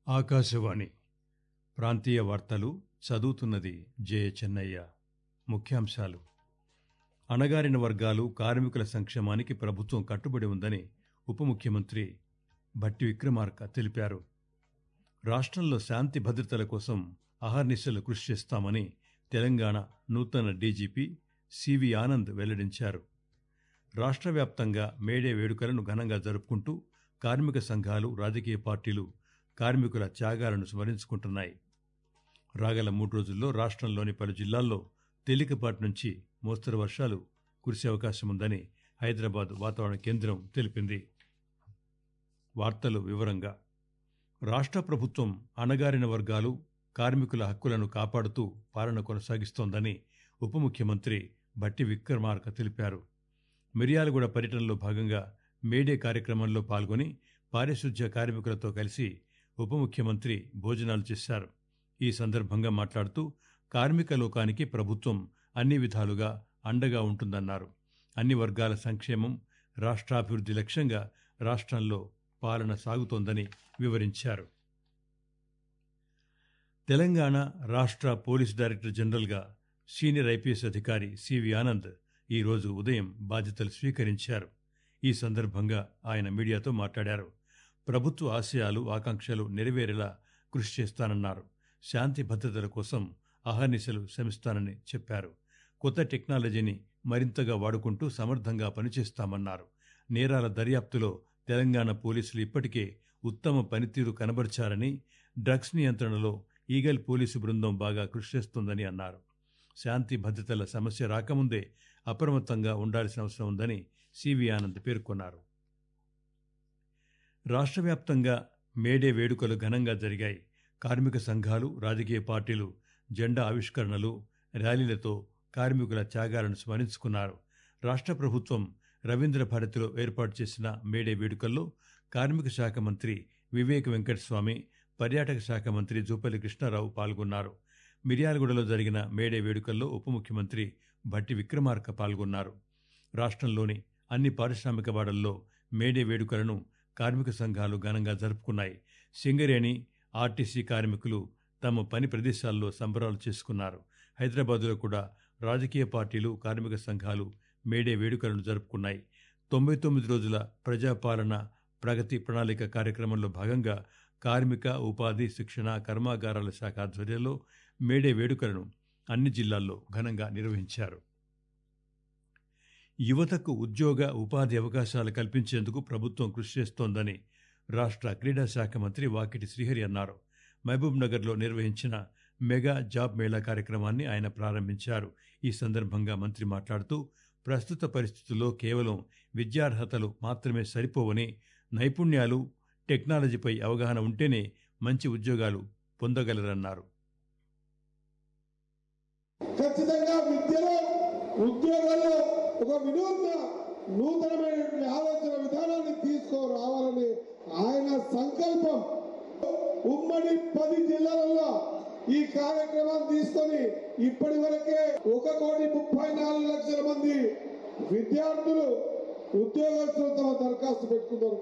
ఆకాశవాణి ప్రాంతీయ వార్తలు చదువుతున్నది జే చెన్నయ్య ముఖ్యాంశాలు అణగారిన వర్గాలు కార్మికుల సంక్షేమానికి ప్రభుత్వం కట్టుబడి ఉందని ఉప ముఖ్యమంత్రి భట్టి విక్రమార్క తెలిపారు రాష్ట్రంలో శాంతి భద్రతల కోసం అహర్నిశలు కృషి చేస్తామని తెలంగాణ నూతన డీజీపీ సివి ఆనంద్ వెల్లడించారు రాష్ట్ర వ్యాప్తంగా మేడే వేడుకలను ఘనంగా జరుపుకుంటూ కార్మిక సంఘాలు రాజకీయ పార్టీలు కార్మికుల త్యాగాలను స్మరించుకుంటున్నాయి రాగల మూడు రోజుల్లో రాష్ట్రంలోని పలు జిల్లాల్లో తేలికపాటి నుంచి మోస్తరు వర్షాలు కురిసే అవకాశం ఉందని హైదరాబాద్ వాతావరణ కేంద్రం తెలిపింది వార్తలు వివరంగా రాష్ట్ర ప్రభుత్వం అణగారిన వర్గాలు కార్మికుల హక్కులను కాపాడుతూ పాలన కొనసాగిస్తోందని ఉప ముఖ్యమంత్రి భట్టి విక్రమార్క తెలిపారు మిర్యాలగూడ పర్యటనలో భాగంగా మేడే కార్యక్రమంలో పాల్గొని పారిశుధ్య కార్మికులతో కలిసి ఉప ముఖ్యమంత్రి భోజనాలు చేశారు ఈ సందర్భంగా మాట్లాడుతూ కార్మిక లోకానికి ప్రభుత్వం అన్ని విధాలుగా అండగా ఉంటుందన్నారు అన్ని వర్గాల సంక్షేమం రాష్ట్రాభివృద్ధి లక్ష్యంగా రాష్ట్రంలో పాలన సాగుతోందని వివరించారు తెలంగాణ రాష్ట్ర పోలీస్ డైరెక్టర్ జనరల్గా సీనియర్ ఐపీఎస్ అధికారి సివి ఆనంద్ ఈరోజు ఉదయం బాధ్యతలు స్వీకరించారు ఈ సందర్భంగా ఆయన మీడియాతో మాట్లాడారు ప్రభుత్వ ఆశయాలు ఆకాంక్షలు నెరవేరేలా కృషి చేస్తానన్నారు శాంతి భద్రతల కోసం అహర్నిశలు శ్రమిస్తానని చెప్పారు కొత్త టెక్నాలజీని మరింతగా వాడుకుంటూ సమర్థంగా పనిచేస్తామన్నారు నేరాల దర్యాప్తులో తెలంగాణ పోలీసులు ఇప్పటికే ఉత్తమ పనితీరు కనబరిచారని డ్రగ్స్ నియంత్రణలో ఈగల్ పోలీసు బృందం బాగా కృషి చేస్తోందని అన్నారు శాంతి భద్రతల సమస్య రాకముందే అప్రమత్తంగా ఉండాల్సిన అవసరం ఉందని సివి ఆనంద్ పేర్కొన్నారు రాష్ట్ర వ్యాప్తంగా మేడే వేడుకలు ఘనంగా జరిగాయి కార్మిక సంఘాలు రాజకీయ పార్టీలు జెండా ఆవిష్కరణలు ర్యాలీలతో కార్మికుల త్యాగాలను స్మరించుకున్నారు రాష్ట్ర ప్రభుత్వం రవీంద్ర భారతిలో ఏర్పాటు చేసిన మేడే వేడుకల్లో కార్మిక శాఖ మంత్రి వివేక్ వెంకటస్వామి పర్యాటక శాఖ మంత్రి జూపల్లి కృష్ణారావు పాల్గొన్నారు మిర్యాలగూడలో జరిగిన మేడే వేడుకల్లో ఉప ముఖ్యమంత్రి భట్టి విక్రమార్క పాల్గొన్నారు రాష్ట్రంలోని అన్ని పారిశ్రామిక వాడల్లో మేడే వేడుకలను కార్మిక సంఘాలు ఘనంగా జరుపుకున్నాయి సింగరేణి ఆర్టీసీ కార్మికులు తమ పని ప్రదేశాల్లో సంబరాలు చేసుకున్నారు హైదరాబాద్లో కూడా రాజకీయ పార్టీలు కార్మిక సంఘాలు మేడే వేడుకలను జరుపుకున్నాయి తొంభై తొమ్మిది రోజుల ప్రజాపాలన ప్రగతి ప్రణాళిక కార్యక్రమంలో భాగంగా కార్మిక ఉపాధి శిక్షణ కర్మాగారాల శాఖ ఆధ్వర్యంలో మేడే వేడుకలను అన్ని జిల్లాల్లో ఘనంగా నిర్వహించారు యువతకు ఉద్యోగ ఉపాధి అవకాశాలు కల్పించేందుకు ప్రభుత్వం కృషి చేస్తోందని రాష్ట్ర క్రీడా శాఖ మంత్రి వాకిటి శ్రీహరి అన్నారు మహబూబ్ నగర్లో నిర్వహించిన మెగా జాబ్ మేళా కార్యక్రమాన్ని ఆయన ప్రారంభించారు ఈ సందర్భంగా మంత్రి మాట్లాడుతూ ప్రస్తుత పరిస్థితుల్లో కేవలం విద్యార్హతలు మాత్రమే సరిపోవని నైపుణ్యాలు టెక్నాలజీపై అవగాహన ఉంటేనే మంచి ఉద్యోగాలు పొందగలరన్నారు ఖచ్చితంగా విద్యలో ఉద్యోగాల్లో ఒక వినూత్న నూతనమైనటువంటి ఆలోచన విధానాన్ని తీసుకురావాలని ఆయన సంకల్పం ఉమ్మడి పది జిల్లాలలో ఈ కార్యక్రమాన్ని తీసుకొని ఇప్పటి వరకే ఒక కోటి ముప్పై నాలుగు లక్షల మంది విద్యార్థులు ఉద్యోగస్తులు తమ దరఖాస్తు పెట్టుకున్నారు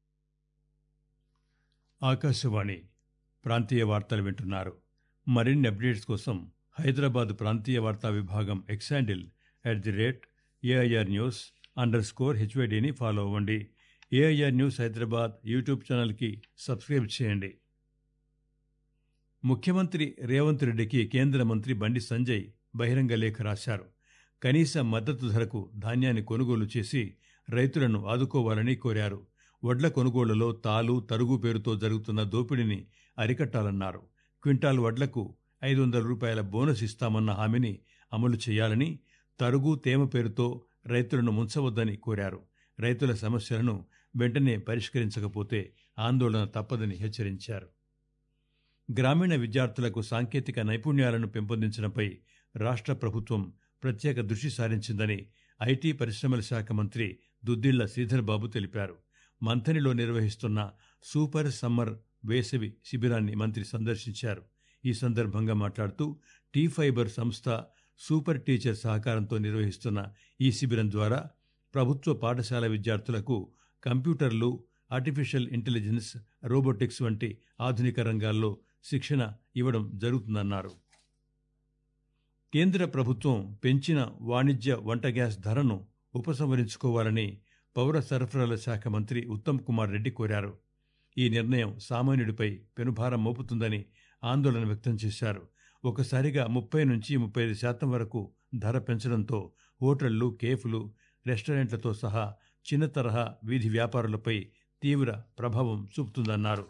ఆకాశవాణి ప్రాంతీయ వార్తలు వింటున్నారు మరిన్ని అప్డేట్స్ కోసం హైదరాబాద్ ప్రాంతీయ వార్తా విభాగం X handle at the rate AIR news underscore హెచ్వైడిని ఫాలో అవ్వండి ఏఐఆర్ న్యూస్ హైదరాబాద్ యూట్యూబ్ ఛానల్కి సబ్స్క్రైబ్ చేయండి ముఖ్యమంత్రి రేవంత్ రెడ్డికి కేంద్ర మంత్రి బండి సంజయ్ బహిరంగ లేఖ రాశారు కనీస మద్దతు ధరకు ధాన్యాన్ని కొనుగోలు చేసి రైతులను ఆదుకోవాలని కోరారు వడ్ల కొనుగోళ్లలో తాలు తరుగు పేరుతో జరుగుతున్న దోపిడీని అరికట్టాలన్నారు క్వింటాల్ వడ్లకు ఐదు వందల రూపాయల బోనస్ ఇస్తామన్న హామీని అమలు చేయాలని తరుగు తేమ పేరుతో రైతులను ముంచవద్దని కోరారు రైతుల సమస్యలను వెంటనే పరిష్కరించకపోతే ఆందోళన తప్పదని హెచ్చరించారు గ్రామీణ విద్యార్థులకు సాంకేతిక నైపుణ్యాలను పెంపొందించడంపై రాష్ట్ర ప్రభుత్వం ప్రత్యేక దృష్టి సారించిందని ఐటీ పరిశ్రమల శాఖ మంత్రి దుద్దిళ్ల శ్రీధర్ బాబు తెలిపారు మంథనిలో నిర్వహిస్తున్న సూపర్ సమ్మర్ వేసవి శిబిరాన్ని మంత్రి సందర్శించారు ఈ సందర్భంగా మాట్లాడుతూ టీ ఫైబర్ సంస్థ సూపర్ టీచర్ సహకారంతో నిర్వహిస్తున్న ఈ శిబిరం ద్వారా ప్రభుత్వ పాఠశాల విద్యార్థులకు కంప్యూటర్లు ఆర్టిఫిషియల్ ఇంటెలిజెన్స్ రోబోటిక్స్ వంటి ఆధునిక రంగాల్లో శిక్షణ ఇవ్వడం జరుగుతుందన్నారు కేంద్ర ప్రభుత్వం పెంచిన వాణిజ్య వంట గ్యాస్ ధరను ఉపసంహరించుకోవాలని పౌర సరఫరాల శాఖ మంత్రి ఉత్తమ్ కుమార్ రెడ్డి కోరారు ఈ నిర్ణయం సామాన్యుడిపై పెనుభారం మోపుతుందని ఆందోళన వ్యక్తం చేశారు ఒకసారిగా ముప్పై నుంచి ముప్పై ఐదు శాతం వరకు ధర పెంచడంతో హోటళ్లు కేఫ్లు రెస్టారెంట్లతో సహా చిన్న తరహా వీధి వ్యాపారులపై తీవ్ర ప్రభావం చూపుతుందన్నారు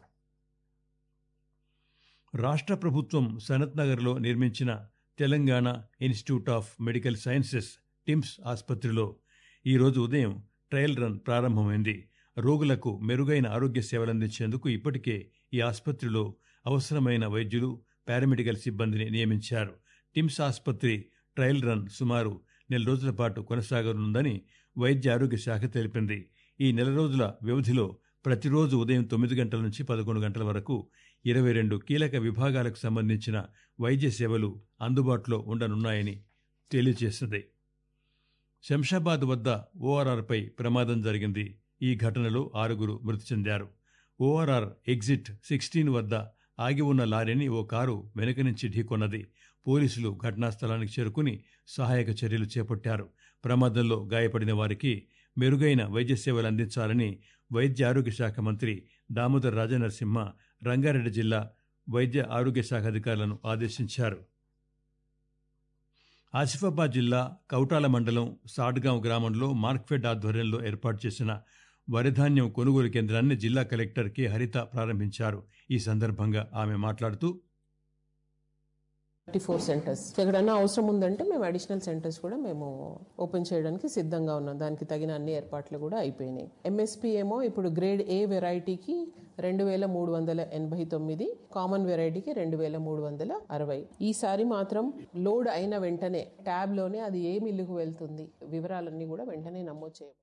రాష్ట్ర ప్రభుత్వం సనత్ నగర్లో నిర్మించిన Telangana institute of medical sciences TIMS ఆసుపత్రిలో ఈరోజు ఉదయం ట్రయల్ రన్ ప్రారంభమైంది రోగులకు మెరుగైన ఆరోగ్య సేవలందించేందుకు ఇప్పటికే ఈ ఆసుపత్రిలో అవసరమైన వైద్యులు పారామెడికల్ సిబ్బందిని నియమించారు టిమ్స్ ఆసుపత్రి ట్రయల్ రన్ సుమారు నెల రోజుల పాటు కొనసాగనుందని వైద్య ఆరోగ్య శాఖ తెలిపింది ఈ నెల రోజుల వ్యవధిలో ప్రతిరోజు ఉదయం తొమ్మిది గంటల నుంచి పదకొండు గంటల వరకు ఇరవై రెండు కీలక విభాగాలకు సంబంధించిన వైద్య సేవలు అందుబాటులో ఉండనున్నాయని తెలియజేసింది శంషాబాద్ వద్ద ఓఆర్ఆర్పై ప్రమాదం జరిగింది ఈ ఘటనలో ఆరుగురు మృతి చెందారు ఓఆర్ఆర్ ఎగ్జిట్ సిక్స్టీన్ వద్ద ఆగి ఉన్న లారీని ఓ కారు వెనుక నుంచి ఢీకొన్నది పోలీసులు ఘటనా స్థలానికి చేరుకుని సహాయక చర్యలు చేపట్టారు ప్రమాదంలో గాయపడిన వారికి మెరుగైన వైద్య సేవలు అందించాలని వైద్య ఆరోగ్య శాఖ మంత్రి దామోదర్ రాజనరసింహ రంగారెడ్డి జిల్లా వైద్య ఆరోగ్య శాఖ అధికారులను ఆదేశించారు ఆసిఫాబాద్ జిల్లా కౌటాల మండలం సాడ్గాం గ్రామంలో మార్క్ఫెడ్ ఆధ్వర్యంలో ఏర్పాటు చేసిన వరిధాన్యం కొనుగోలు కేంద్రాన్ని జిల్లా కలెక్టర్ కె హరిత ప్రారంభించారు ఈ సందర్భంగా ఆమె మాట్లాడుతూ థర్టీ ఫోర్ సెంటర్స్ ఎక్కడన్నా అవసరం ఉందంటే మేము అడిషనల్ సెంటర్స్ కూడా మేము ఓపెన్ చేయడానికి సిద్ధంగా ఉన్నాం దానికి తగిన అన్ని ఏర్పాట్లు కూడా అయిపోయినాయి ఎంఎస్పి ఏమో ఇప్పుడు గ్రేడ్ ఏ వెరైటీకి రెండు వేల మూడు వందల ఎనభై తొమ్మిది కామన్ వెరైటీకి రెండు వేల మూడు వందల అరవై ఈసారి మాత్రం లోడ్ అయిన వెంటనే ట్యాబ్లోనే అది ఏ మిల్లుకు వెళ్తుంది వివరాలన్నీ కూడా వెంటనే నమోదు చేయాలి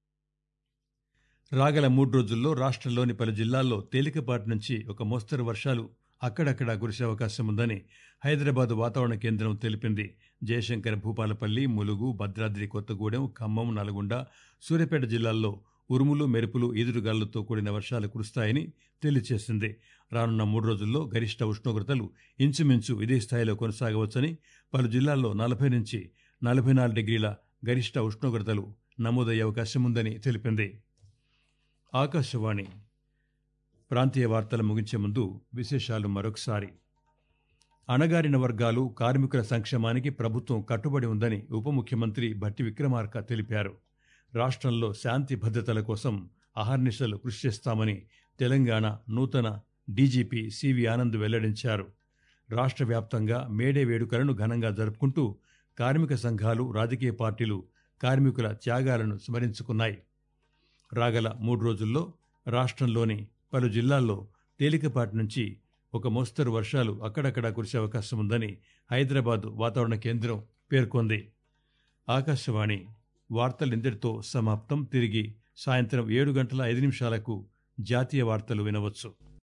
రాగల మూడు రోజుల్లో రాష్ట్రంలోని పలు జిల్లాల్లో తేలికపాటి నుంచి ఒక మోస్తరు వర్షాలు అక్కడక్కడ కురిసే అవకాశం ఉందని హైదరాబాద్ వాతావరణ కేంద్రం తెలిపింది జయశంకర్ భూపాలపల్లి ములుగు భద్రాద్రి కొత్తగూడెం ఖమ్మం నల్గొండ సూర్యాపేట జిల్లాల్లో ఉరుములు మెరుపులు ఈదురుగాలులతో కూడిన వర్షాలు కురుస్తాయని తెలియజేసింది రానున్న మూడు రోజుల్లో గరిష్ట ఉష్ణోగ్రతలు ఇంచుమించు ఇదే స్థాయిలో కొనసాగవచ్చని పలు జిల్లాల్లో నలభై నుంచి నలభై నాలుగు డిగ్రీల గరిష్ట ఉష్ణోగ్రతలు నమోదయ్యే అవకాశం ఉందని తెలిపింది ఆకాశవాణి ప్రాంతీయ వార్తలు ముగించే ముందు విశేషాలు మరొకసారి అణగారిన వర్గాలు కార్మికుల సంక్షేమానికి ప్రభుత్వం కట్టుబడి ఉందని ఉప ముఖ్యమంత్రి భట్టి విక్రమార్క తెలిపారు రాష్ట్రంలో శాంతి భద్రతల కోసం అహర్నిశలు కృషి చేస్తామని తెలంగాణ నూతన డీజీపీ సివి ఆనంద్ వెల్లడించారు రాష్ట్ర వ్యాప్తంగా మేడే వేడుకలను ఘనంగా జరుపుకుంటూ కార్మిక సంఘాలు రాజకీయ పార్టీలు కార్మికుల త్యాగాలను స్మరించుకున్నాయి రాగల మూడు రోజుల్లో రాష్ట్రంలోని పలు జిల్లాల్లో తేలికపాటి నుంచి ఒక మోస్తరు వర్షాలు అక్కడక్కడా కురిసే అవకాశం ఉందని హైదరాబాద్ వాతావరణ కేంద్రం పేర్కొంది ఆకాశవాణి వార్తలింతటితో సమాప్తం తిరిగి సాయంత్రం ఏడు గంటల ఐదు నిమిషాలకు జాతీయ వార్తలు వినవచ్చు